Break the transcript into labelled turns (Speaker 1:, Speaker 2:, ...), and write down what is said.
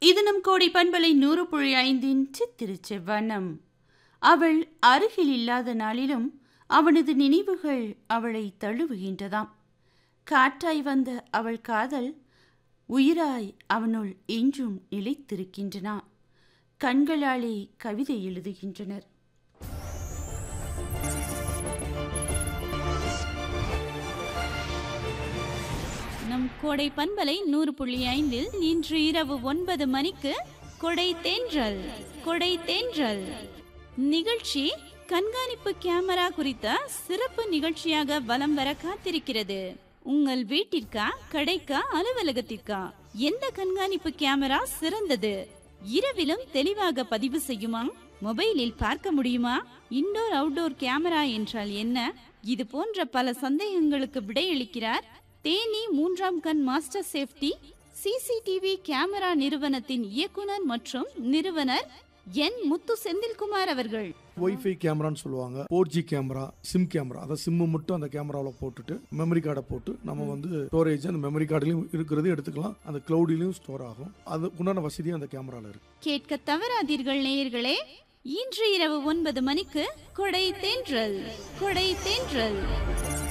Speaker 1: இது நம் கோடி பண்பலை நூறு புள்ளி ஐந்தின் சித்திருச் செவ்வனம் அவள் அருகில் இல்லாத நாளிலும் அவனது நினைவுகள் அவளை தழுவுகின்றதாம் காற்றாய் வந்த அவள் காதல் உயிராய் அவனுள் இன்றும் நிலைத்திருக்கின்றன கண்களாலே கவிதை எழுதுகின்றனர்
Speaker 2: நம் கோடை பண்பலை நூறு புள்ளி ஐந்தில் இன்று இரவு ஒன்பது மணிக்கு கொடை தேன்றல் கொடை தேன்றல் நிகழ்ச்சி கண்காணிப்பு கேமரா குறித்த சிறப்பு நிகழ்ச்சியாக வலம் வர காத்திருக்கிறது உங்கள் வீட்டிற்கா கடைக்கா அலுவலகத்திற்கா எந்த கண்காணிப்பு கேமரா சிறந்தது இரவிலும் தெளிவாக பதிவு செய்யுமா மொபைலில் பார்க்க முடியுமா இன்டோர் அவுட்டோர் கேமரா என்றால் என்ன இது போன்ற பல சந்தேகங்களுக்கு விடையளிக்கிறார் தேனி மூன்றாம் கண் மாஸ்டர் சேஃப்டி சிசிடிவி கேமரா நிறுவனத்தின் இயக்குனர் மற்றும் நிறுவனர் என் முத்து செந்தில்குமார் அவர்கள்
Speaker 3: ஒய்ஃபை கேமரான்னு சொல்லுவாங்க four G camera SIM camera அதை சிம்மு மட்டும் அந்த கேமராவில் போட்டுட்டு மெமரி கார்டை போட்டு நம்ம வந்து ஸ்டோரேஜ் அந்த மெமரி கார்டுலையும் இருக்கிறது எடுத்துக்கலாம் அந்த க்ளவுடிலையும் ஸ்டோர் ஆகும் அதுக்குண்டான வசதியும் அந்த கேமராவில் இருக்கு
Speaker 2: கேட்க தவறாதீர்கள் நேயர்களே இன்று இரவு ஒன்பது மணிக்கு கொடை தேன்றல் கொடை தேன்றல்